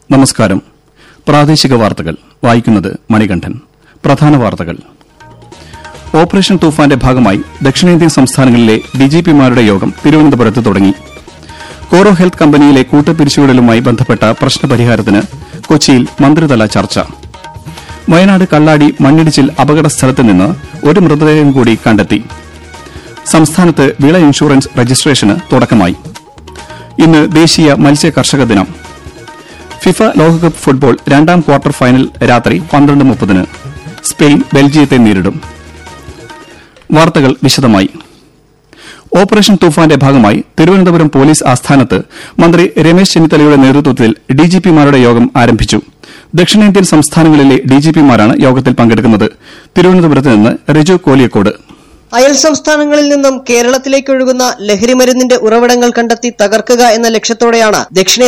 നമസ്കാരം പ്രാദേശിക വാർത്തകൾ വായിക്കുന്നത് മണികണ്ഠൻ പ്രധാന വാർത്തകൾ ഓപ്പറേഷൻ തൂഫാന്റെ ഭാഗമായി ദക്ഷിണേന്ത്യൻ സംസ്ഥാനങ്ങളിലെ ഡിജിപിമാരുടെ യോഗം തിരുവനന്തപുരത്ത് തുടങ്ങി കോറോ ഹെൽത്ത് കമ്പനിയിലെ കൂട്ടപ്പിരിച്ചുവിടലുമായി ബന്ധപ്പെട്ട പ്രശ്നപരിഹാരത്തിന് കൊച്ചിയിൽ മന്ത്രിതല ചർച്ച വയനാട് കള്ളാടി മണ്ണിടിച്ചിൽ അപകട സ്ഥലത്ത് നിന്ന് ഒരു മൃതദേഹം കൂടി കണ്ടെത്തി സംസ്ഥാനത്ത് വിള ഇൻഷുറൻസ് രജിസ്ട്രേഷന് തുടക്കമായി ഇന്ന് ദേശീയ മത്സ്യ കർഷക ദിനം ഫിഫ ലോകകപ്പ് ഫുട്ബോൾ രണ്ടാം ക്വാർട്ടർ ഫൈനൽ രാത്രി പന്ത്രണ്ട് മുപ്പതിന് സ്പെയിൻ ബെൽജിയത്തെ നേരിടും വാർത്തകൾ വിശദമായി ഓപ്പറേഷൻ തൂഫാന്റെ ഭാഗമായി തിരുവനന്തപുരം പോലീസ് ആസ്ഥാനത്ത് മന്ത്രി രമേശ് ചെന്നിത്തലയുടെ നേതൃത്വത്തിൽ ഡിജിപിമാരുടെ യോഗം ആരംഭിച്ചു ദക്ഷിണേന്ത്യൻ സംസ്ഥാനങ്ങളിലെ ഡിജിപിമാരാണ് യോഗത്തിൽ പങ്കെടുക്കുന്നത് തിരുവനന്തപുരത്ത് നിന്ന് റിജു കോലിയക്കോട് അയൽ സംസ്ഥാനങ്ങളിൽ നിന്നും കേരളത്തിലേക്ക് ഒഴുകുന്ന ലഹരിമരുന്നിന്റെ ഉറവിടങ്ങൾ കണ്ടെത്തി തകർക്കുക എന്ന ലക്ഷ്യത്തോടെയാണ് ദക്ഷിണേന്ത്യ